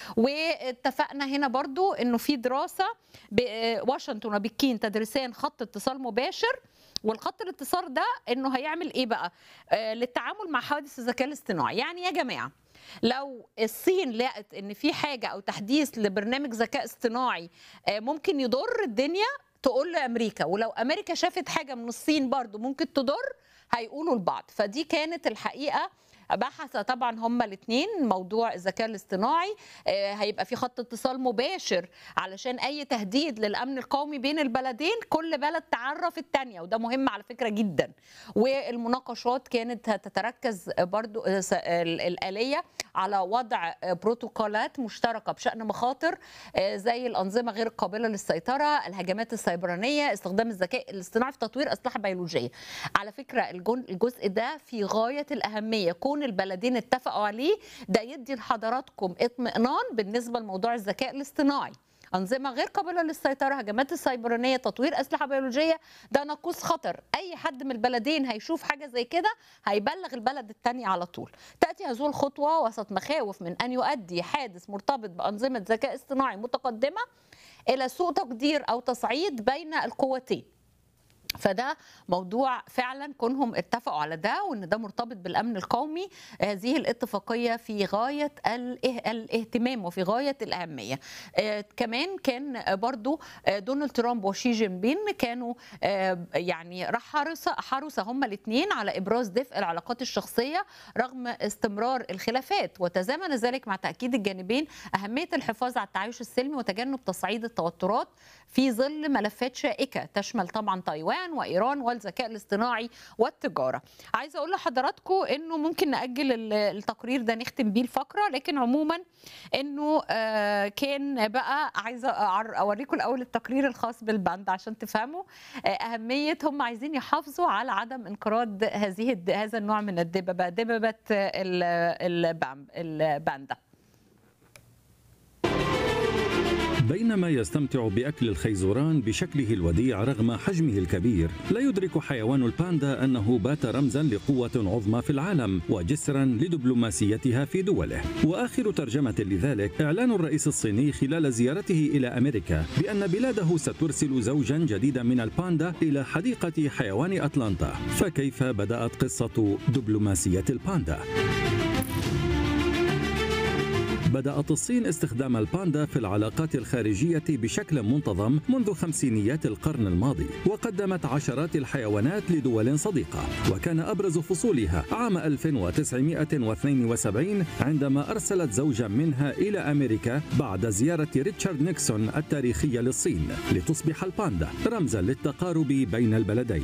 واتفقنا هنا برضو انه في دراسه بواشنطن وبكين تدريسيا خط اتصال مباشر والخط الاتصال ده انه هيعمل ايه بقى آه للتعامل مع حوادث الذكاء الاصطناعي يعني يا جماعه لو الصين لقت ان في حاجه او تحديث لبرنامج ذكاء اصطناعي آه ممكن يضر الدنيا تقول لامريكا ولو امريكا شافت حاجه من الصين برضو ممكن تضر هيقولوا لبعض فدي كانت الحقيقه بحث طبعا هما الاثنين موضوع الذكاء الاصطناعي آه هيبقى في خط اتصال مباشر علشان اي تهديد للامن القومي بين البلدين كل بلد تعرف الثانيه وده مهم على فكره جدا والمناقشات كانت هتتركز برضو الاليه على وضع بروتوكولات مشتركه بشان مخاطر آه زي الانظمه غير القابله للسيطره الهجمات السيبرانيه استخدام الذكاء الاصطناعي في تطوير اسلحه بيولوجيه على فكره الجزء ده في غايه الاهميه كون البلدين اتفقوا عليه ده يدي لحضراتكم اطمئنان بالنسبه لموضوع الذكاء الاصطناعي أنظمة غير قابلة للسيطرة هجمات السيبرانية تطوير أسلحة بيولوجية ده ناقوس خطر أي حد من البلدين هيشوف حاجة زي كده هيبلغ البلد الثاني على طول تأتي هذه الخطوة وسط مخاوف من أن يؤدي حادث مرتبط بأنظمة ذكاء اصطناعي متقدمة إلى سوء تقدير أو تصعيد بين القوتين فده موضوع فعلا كونهم اتفقوا على ده وان ده مرتبط بالامن القومي هذه الاتفاقيه في غايه الاهتمام وفي غايه الاهميه آه كمان كان برضو دونالد ترامب وشي جين بين كانوا آه يعني راح حرص حرص هما الاثنين على ابراز دفء العلاقات الشخصيه رغم استمرار الخلافات وتزامن ذلك مع تاكيد الجانبين اهميه الحفاظ على التعايش السلمي وتجنب تصعيد التوترات في ظل ملفات شائكه تشمل طبعا تايوان وايران والذكاء الاصطناعي والتجاره. عايزه اقول لحضراتكم انه ممكن ناجل التقرير ده نختم بيه الفقره لكن عموما انه كان بقى عايزه اوريكم الاول التقرير الخاص بالبند عشان تفهموا اهميه هم عايزين يحافظوا على عدم انقراض هذه هذا النوع من الدببه دببه الباندا. بينما يستمتع بأكل الخيزران بشكله الوديع رغم حجمه الكبير لا يدرك حيوان الباندا أنه بات رمزا لقوة عظمى في العالم وجسرا لدبلوماسيتها في دوله وآخر ترجمة لذلك إعلان الرئيس الصيني خلال زيارته إلى أمريكا بأن بلاده سترسل زوجا جديدا من الباندا إلى حديقة حيوان أتلانتا فكيف بدأت قصة دبلوماسية الباندا؟ بدأت الصين استخدام الباندا في العلاقات الخارجية بشكل منتظم منذ خمسينيات القرن الماضي وقدمت عشرات الحيوانات لدول صديقة وكان أبرز فصولها عام 1972 عندما أرسلت زوجا منها إلى أمريكا بعد زيارة ريتشارد نيكسون التاريخية للصين لتصبح الباندا رمزا للتقارب بين البلدين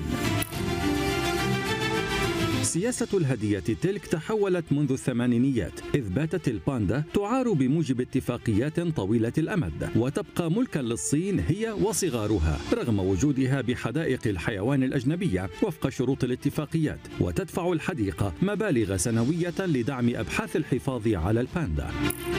سياسة الهدية تلك تحولت منذ الثمانينيات إذ باتت الباندا تعار بموجب اتفاقيات طويلة الأمد وتبقى ملكا للصين هي وصغارها رغم وجودها بحدائق الحيوان الأجنبية وفق شروط الاتفاقيات وتدفع الحديقة مبالغ سنوية لدعم أبحاث الحفاظ على الباندا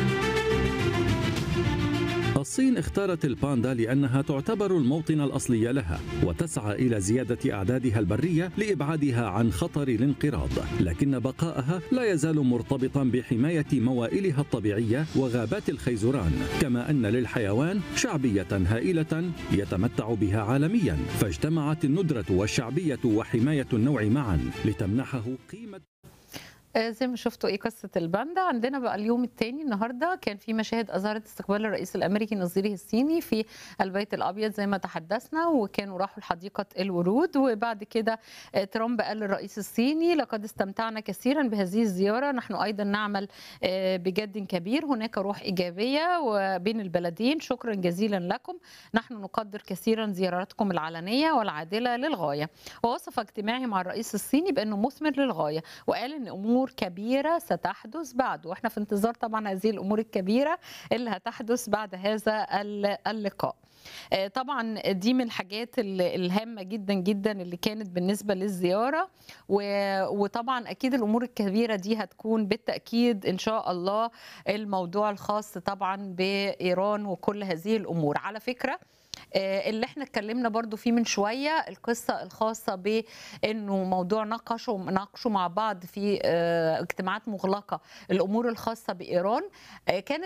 الصين اختارت الباندا لأنها تعتبر الموطن الأصلي لها وتسعى إلى زيادة أعدادها البرية لإبعادها عن خطر الانقراض لكن بقائها لا يزال مرتبطا بحماية موائلها الطبيعية وغابات الخيزران كما أن للحيوان شعبية هائلة يتمتع بها عالميا فاجتمعت الندرة والشعبية وحماية النوع معا لتمنحه قيمة زي ما شفتوا ايه قصه الباندا عندنا بقى اليوم الثاني النهارده كان في مشاهد اظهرت استقبال الرئيس الامريكي نظيره الصيني في البيت الابيض زي ما تحدثنا وكانوا راحوا لحديقه الورود وبعد كده ترامب قال للرئيس الصيني لقد استمتعنا كثيرا بهذه الزياره نحن ايضا نعمل بجد كبير هناك روح ايجابيه وبين البلدين شكرا جزيلا لكم نحن نقدر كثيرا زياراتكم العلنيه والعادله للغايه ووصف اجتماعه مع الرئيس الصيني بانه مثمر للغايه وقال ان امور كبيرة ستحدث بعد واحنا في انتظار طبعا هذه الأمور الكبيرة اللي هتحدث بعد هذا اللقاء طبعا دي من الحاجات الهامه جدا جدا اللي كانت بالنسبه للزياره وطبعا اكيد الامور الكبيره دي هتكون بالتاكيد ان شاء الله الموضوع الخاص طبعا بايران وكل هذه الامور على فكره اللي احنا اتكلمنا برضو فيه من شوية القصة الخاصة بانه موضوع ناقشوا ناقشوا مع بعض في اجتماعات مغلقة الامور الخاصة بايران كانت